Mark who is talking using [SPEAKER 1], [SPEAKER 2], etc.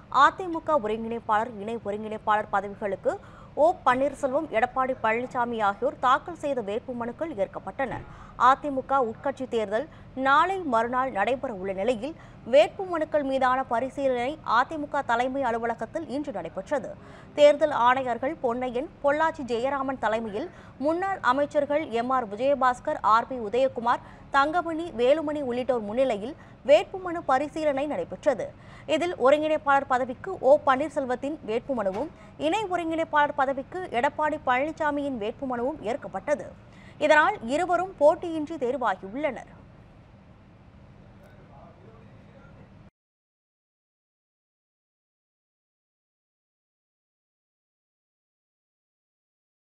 [SPEAKER 1] அதிமுக ஒருங்கிணைப்பாளர் இணை ஒருங்கிணைப்பாளர் பதவிகளுக்கு ஓ பன்னீர்செல்வம் எடப்பாடி பழனிசாமி ஆகியோர் தாக்கல் செய்த வேட்புமனுக்கள் ஏற்கப்பட்டன அதிமுக உட்கட்சி தேர்தல் நாளை மறுநாள் நடைபெற உள்ள நிலையில் வேட்புமனுக்கள் மீதான பரிசீலனை அதிமுக தலைமை அலுவலகத்தில் இன்று நடைபெற்றது தேர்தல் ஆணையர்கள் பொன்னையன் பொள்ளாச்சி ஜெயராமன் தலைமையில் முன்னாள் அமைச்சர்கள் M R Vijayabaskar R B Udhayakumar Thangamani Velumani உள்ளிட்டோர் முன்னிலையில் வேட்புமனு பரிசீலனை நடைபெற்றது இதில் ஒருங்கிணைப்பாளர் பதவிக்கு ஓ பன்னீர்செல்வத்தின் வேட்புமனுவும் இணை ஒருங்கிணைப்பாளர் பதவிக்கு எடப்பாடி பழனிசாமியின் வேட்புமனுவும் ஏற்கப்பட்டது இதனால் இருவரும் போட்டியின்றி தேர்வாகியுள்ளனர்